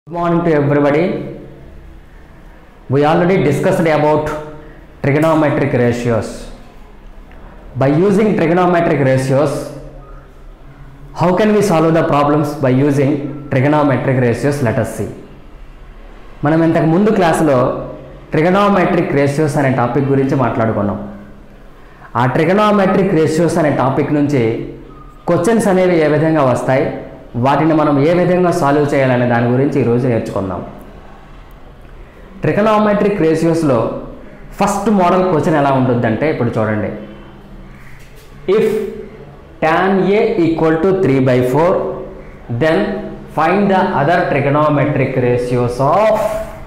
Good morning to everybody. We already discussed about trigonometric ratios. By using trigonometric ratios, how can we solve the problems by using trigonometric ratios? Let us see. మనం ఇంతకు ముందు క్లాసులో trigonometric ratios అనే topic గురించి మాట్లాడుకున్నాం ఆ trigonometric ratios అనే topic నుంచి క్వశ్చన్స్ అనేవి ఏ విధంగా వస్తాయి వాటిని మనం ఏ విధంగా సాల్వ్ చేయాలనే దాని గురించి ఈరోజు నేర్చుకుందాం ట్రిగనోమెట్రిక్ రేషియోస్లో ఫస్ట్ మోడల్ క్వశ్చన్ ఎలా ఉంటుందంటే ఇప్పుడు చూడండి if tan A equal to three by four then find the other trigonometric ratios of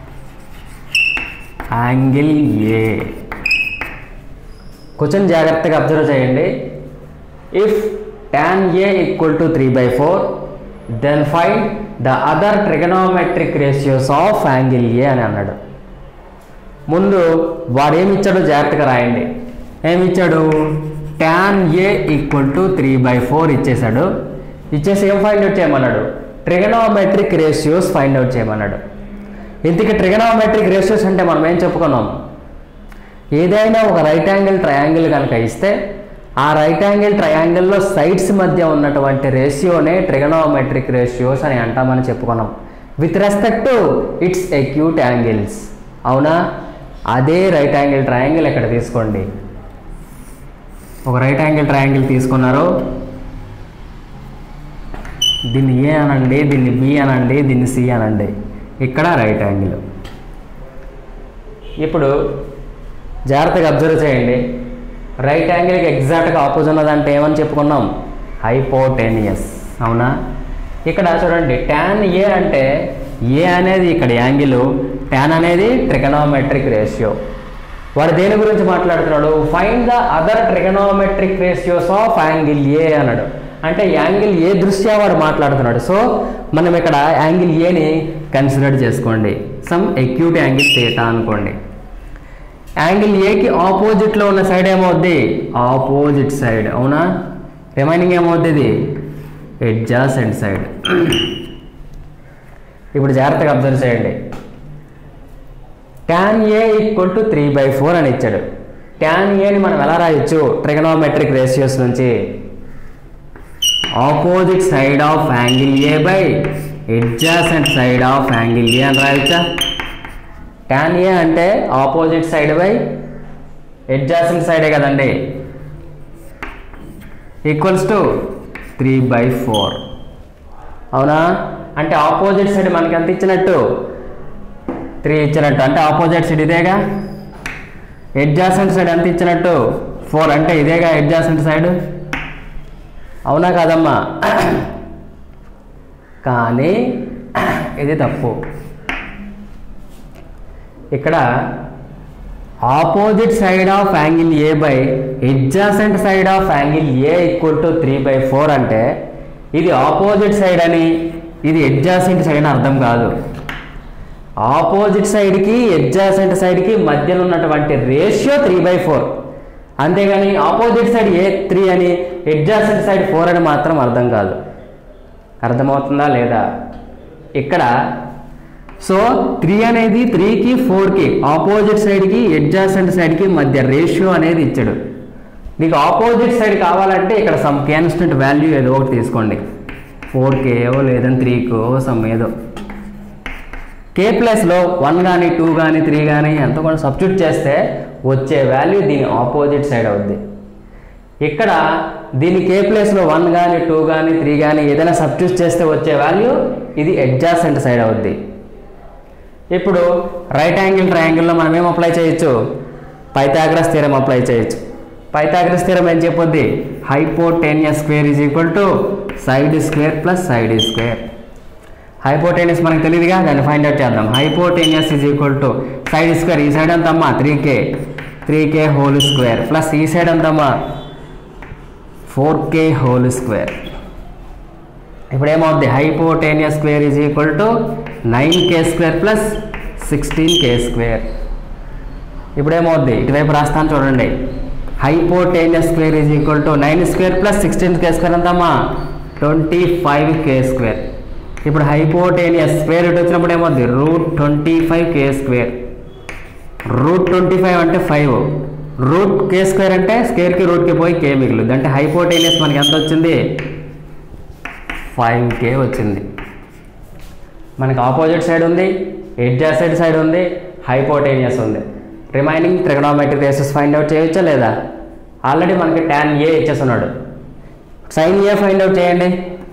angle A question జాగ్రత్తగా అబ్జర్వ్ చేయండి if tan A equal to three by four then find the other trigonometric ratios of angle A అని అన్నాడు ముందు వాడు ఏమి ఇచ్చాడో జాగ్రత్తగా రాయండి ఏమిచ్చాడు tan A equal to three by four ఇచ్చేశాడు ఇచ్చేసి ఏం ఫైండ్ అవుట్ చేయమన్నాడు ట్రిగనోమెట్రిక్ రేషియోస్ ఫైండ్ అవుట్ చేయమన్నాడు ఇంతకీ ట్రిగనోమెట్రిక్ రేషియోస్ అంటే మనం ఏం చెప్పుకున్నాం ఏదైనా ఒక రైట్ యాంగిల్ ట్రయాంగిల్ కనుక ఇస్తే ఆ రైట్ యాంగిల్ ట్రయాంగిల్లో సైడ్స్ మధ్య ఉన్నటువంటి రేషియోనే ట్రిగనోమెట్రిక్ రేషియోస్ అని అంటామని చెప్పుకున్నాం with respect to its acute angles అవునా అదే రైట్ యాంగిల్ ట్రయాంగిల్ ఇక్కడ తీసుకోండి ఒక రైట్ యాంగిల్ ట్రయాంగిల్ తీసుకున్నారు దీన్ని ఏ అనండి దీన్ని బి అనండి దీన్ని సి అనండి ఇక్కడ రైట్ యాంగిల్ ఇప్పుడు జాగ్రత్తగా అబ్జర్వ్ చేయండి రైట్ యాంగిల్కి ఎగ్జాక్ట్గా ఆపోజిట్ ఉన్నదంటే ఏమని చెప్పుకున్నాం హైపోటేనియస్ అవునా ఇక్కడ చూడండి ట్యాన్ ఏ అంటే ఏ అనేది ఇక్కడ యాంగిల్ ట్యాన్ అనేది ట్రిగనోమెట్రిక్ రేషియో వాడు దేని గురించి మాట్లాడుతున్నాడు find the other trigonometric ratios of angle A అన్నాడు అంటే యాంగిల్ ఏ దృష్ట్యా వాడు మాట్లాడుతున్నాడు సో మనం ఇక్కడ యాంగిల్ ఏని కన్సిడర్ చేసుకోండి సమ్ ఎక్యూట్ యాంగిల్ థీటా అనుకోండి యాంగిల్ ఏకి ఆపోజిట్లో ఉన్న సైడ్ ఏమవుద్ది ఆపోజిట్ సైడ్ అవునా రిమైనింగ్ ఏమవుద్ది ఇది ఎడ్జాసెంట్ సైడ్ ఇప్పుడు జాగ్రత్తగా అబ్జర్వ్ చేయండి tan A equal to three by four అని ఇచ్చాడు ట్యాన్ ఏని మనం ఎలా రాయొచ్చు ట్రిగనోమెట్రిక్ రేషియోస్ నుంచి opposite side of angle A by adjacent side of angle A అని రాయొచ్చా ట్యాన్ ఏ అంటే ఆపోజిట్ సైడ్ బై ఎడ్జాసెంట్ సైడే కదండి equals to three by four అవునా అంటే ఆపోజిట్ సైడ్ మనకి ఎంత ఇచ్చినట్టు త్రీ ఇచ్చినట్టు అంటే ఆపోజిట్ సైడ్ ఇదేగా ఎడ్జాసెంట్ సైడ్ ఎంత ఇచ్చినట్టు ఫోర్ అంటే ఇదేగా ఎడ్జాసెంట్ సైడ్ అవునా కాదమ్మా కానీ ఇది తప్పు ఇక్కడ opposite side of angle A by adjacent side of angle A equal to three by four అంటే ఇది ఆపోజిట్ సైడ్ అని ఇది ఎడ్జాసెంట్ సైడ్ అని అర్థం కాదు ఆపోజిట్ సైడ్కి ఎడ్జాసెంట్ సైడ్కి మధ్యలో ఉన్నటువంటి రేషియో త్రీ బై ఫోర్ అంతేగాని ఆపోజిట్ సైడ్ ఏ త్రీ అని ఎడ్జాసెంట్ సైడ్ ఫోర్ అని మాత్రం అర్థం కాదు అర్థమవుతుందా లేదా ఇక్కడ సో త్రీ అనేది త్రీకి ఫోర్కి ఆపోజిట్ సైడ్కి ఎడ్జాసెంట్ సైడ్కి మధ్య రేషియో అనేది ఇచ్చాడు నీకు ఆపోజిట్ సైడ్ కావాలంటే ఇక్కడ సమ్ కాన్స్టెంట్ వాల్యూ ఏదో ఒకటి తీసుకోండి ఫోర్ కేఓ లేదని త్రీకో సమ్ ఏదో కే ప్లస్లో వన్ కానీ టూ కానీ త్రీ కానీ ఎంత కొంచెం సబ్స్టిట్యూట్ చేస్తే వచ్చే వాల్యూ దీని ఆపోజిట్ సైడ్ అవుద్ది ఇక్కడ దీని కే ప్లేస్లో వన్ కానీ టూ కానీ త్రీ కానీ ఏదైనా సబ్స్టిట్యూట్ చేస్తే వచ్చే వాల్యూ ఇది ఎడ్జాసెంట్ సైడ్ అవుద్ది ఇప్పుడు రైట్ యాంగిల్ ట్రయాంగిల్లో మనం ఏం అప్లై చేయొచ్చు పైథాగ్రస్ థీరం అప్లై చేయొచ్చు పైథాగ్రస్ థీరం ఏం చెప్పొద్ది hypotenuse square is equal to side square plus side square hypotenuse మనకు తెలియదుగా దాన్ని ఫైండ్ అవుట్ చేద్దాం hypotenuse is equal to side square ఈ సైడ్ అంతమ్మా three K three K whole square plus ఈ సైడ్ అంతమ్మా ఫోర్ కే హోల్ స్క్వేర్ ఇప్పుడు ఏమవుద్ది hypotenuse square is equal to nine K square plus sixteen K square ఇప్పుడు ఏమవుద్ది ఇటువైపు రాస్తాను చూడండి hypotenuse square is equal to nine square plus sixteen K square ఎంతమ్మా ట్వంటీ ఫైవ్ కే స్క్వేర్ ఇప్పుడు hypotenuse square root వచ్చినప్పుడు ఏమవుద్ది root twenty five K square root twenty five అంటే ఫైవ్ రూట్ కే స్క్వేర్ అంటే స్క్వేర్కి రూట్కి పోయి కే మిగులుద్ది అంటే హైపోటేనియస్ మనకి ఎంత వచ్చింది ఫైవ్ కే వచ్చింది మనకి ఆపోజిట్ సైడ్ ఉంది ఎడ్జాసెడ్ సైడ్ ఉంది హైపోటేనియస్ ఉంది remaining trigonometric ratios find out చేయొచ్చా లేదా ఆల్రెడీ మనకి ట్యాన్ ఏ ఇచ్చేస్తున్నాడు సైన్ ఏ ఫైండ్ అవుట్ చేయండి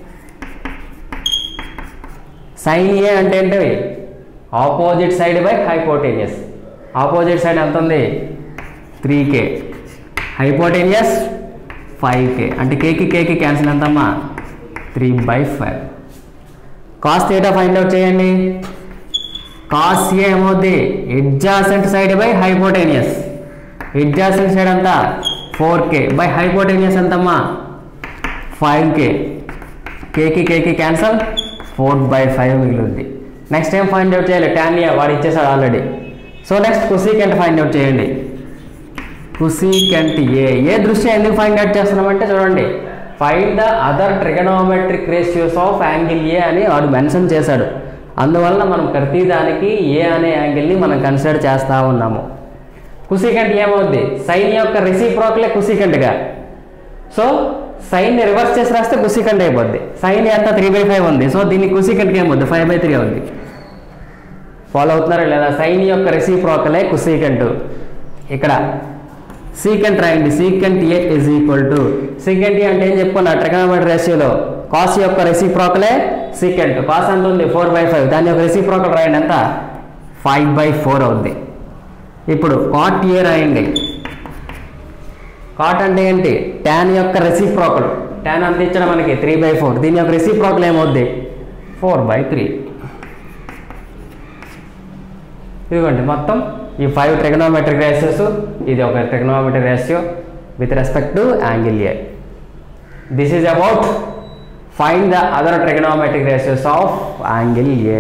సైన్ ఏ అంటే ఏంటి opposite side by hypotenuse opposite side ఎంత ఉంది three K hypotenuse five K అంటే కేకి కేకి క్యాన్సిల్ ఎంతమ్మా three by five cos theta find out చేయండి కాస్ ఏ ఏమవుద్ది adjacent side by hypotenuse adjacent side అంతా ఫోర్ కే బై హైపోటేనియస్ ఎంతమ్మా ఫైవ్ కే కేకి కేకి క్యాన్సల్ ఫోర్ బై ఫైవ్ మిగిలింది నెక్స్ట్ ఏం ఫైండ్ అవుట్ చేయాలి టానియా వాడు ఇచ్చేసాడు already so next cosecant find out చేయండి కుసీకెంట్ ఏ ఏ దృష్ట్యా ఎందుకు ఫైండ్ అవుట్ చేస్తున్నామంటే చూడండి find the other trigonometric ratios of angle A అని వాడు మెన్షన్ చేశాడు అందువల్ల మనం ప్రతిదానికి ఏ అనే యాంగిల్ని మనం కన్సిడర్ చేస్తూ ఉన్నాము కుసీకెంట్ ఏమవుద్ది సైన్ యొక్క రెసిప్రోకలే కుసీకెంట్గా సో సైన్ రివర్స్ చేసి రాస్తే కుసీకెంట్ అయిపోద్ది సైన్ ఎంత త్రీ బై ఫైవ్ ఉంది సో దీన్ని కుసీకెంట్కి ఏమవుద్ది ఫైవ్ బై త్రీ అవుద్ది ఫాలో అవుతున్నారా లేదా సైన్ యొక్క రెసిప్రోకలే కుసీకెంట్ ఇక్కడ సీకెంట్ రాయండి secant A is equal to secant A అంటే ఏం చెప్పుకున్నా ట్రిగనోమెట్రీ రేషియోలో కాస్ యొక్క రెసిప్రోకలే సీకెంట్ కాస్ ఎంత ఉంది ఫోర్ బై ఫైవ్ దాని యొక్క రెసిప్రోకల్ రాయండి ఎంత ఫైవ్ బై ఫోర్ అవుద్ది ఇప్పుడు కాట్ ఏ రాయండి కాట్ అంటే ఏంటి ట్యాన్ యొక్క రెసిప్రోకల్ ట్యాన్ అంత ఇచ్చడం మనకి త్రీ బై ఫోర్ దీని యొక్క రెసిప్రోకల్ ఏమవుద్ది ఫోర్ బై త్రీ ఇదిగోండి మొత్తం ఈ ఫైవ్ ట్రిగనోమెట్రిక్ రేషియోస్ ఇది ఒక trigonometric ratio with respect to angle A this is about find the other trigonometric ratios of angle A